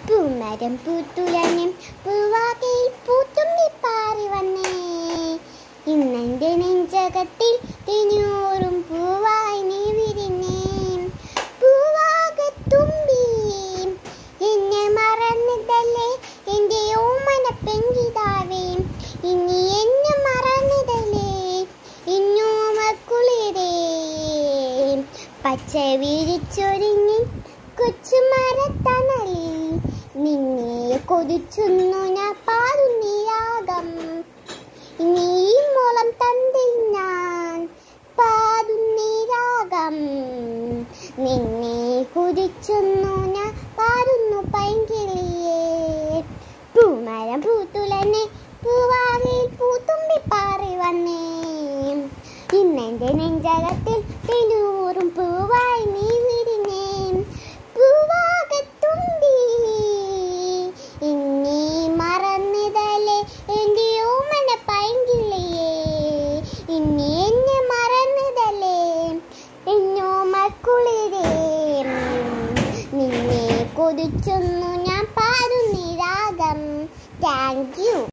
പൂമരം പൂത്തുലഞ്ഞും പൂവാകയിൽ പൂത്തുമ്പി പാറി വന്നേ ഇന്നെന്റെ നെഞ്ചകത്തിൽ തിനൂറും പൂവായി നീ വിരിഞ്ഞേ പൂവാകത്തുമ്പി എന്നെ മറന്നിതല്ലേ എന്റെ ഓമന പെങ്കിതാവേ ഇനി എന്നെ മറന്നിതല്ലേ ഇന്നോമക്കുളിരേ പച്ച വിരിച്ചൊരുങ്ങി കൊച്ചുമരത്തണലിൽ നിന്നെ കൊതിച്ചുന്നു ഞാൻ പാടുന്നിരാഗം ഇനി ഈ മോളം തന്നിൽ ഞാൻ പാടുന്നിരാഗം നിന്നെ കുതിച്ചുന്നു ഞാൻ പാടുന്നു പൈങ്കിളിയേ പൂമരം പൂത്തുലനെ പൂവാകയിൽ പൂത്തുമ്പി പാറി വന്നേ ഇന്നെന്റെ നെഞ്ചകത്തിൽ തെലൂറും പൂവായി നീ വിരിഞ്ഞേ പൂവാകത്തുമ്പി ഇനി മറന്നിതല്ലേ എൻ്റെ ഓമന പൈങ്കിളിയേ ഇനി എന്നെ മറന്നിതല്ലേ എന്നോ മക്കുളിരേ നിന്നെ കൊതിച്ചൊന്നു ഞാൻ പാടുന്നിരാഗം താങ്ക് യു